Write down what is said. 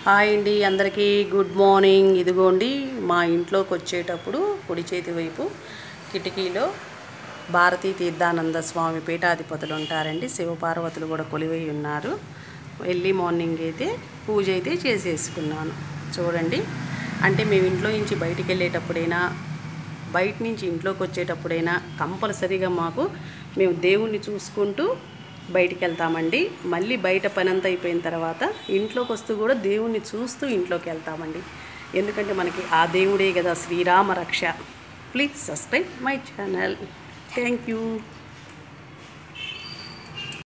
hi అండి అందరికీ good morning ఇదిగోండి మా ఇంట్లోకి వచ్చేటప్పుడు కుడి చేతి వైపు కిటికీలో భారతీ తీర్థానంద స్వామి పీఠాధిపతులు ఉంటారండి శివపార్వతులు కూడా కొలివై ఉన్నారు ఎర్లీ మార్నింగ్ అయితే పూజ అయితే చేసేసుకున్నాను చూడండి అంటే మేము ఇంట్లో నుంచి బయటికి వెళ్ళేటప్పుడైనా బయట నుంచి ఇంట్లోకి వచ్చేటప్పుడైనా కంపల్సరీగా మాకు మేము దేవుణ్ణి చూసుకుంటూ బయటికి వెళ్తామండి మళ్ళీ బయట పని అంతా అయిపోయిన తర్వాత ఇంట్లోకి వస్తూ కూడా దేవుణ్ణి చూస్తూ ఇంట్లోకి వెళ్తామండి ఎందుకంటే మనకి ఆ దేవుడే కదా శ్రీరామ రక్ష please subscribe my channel thank you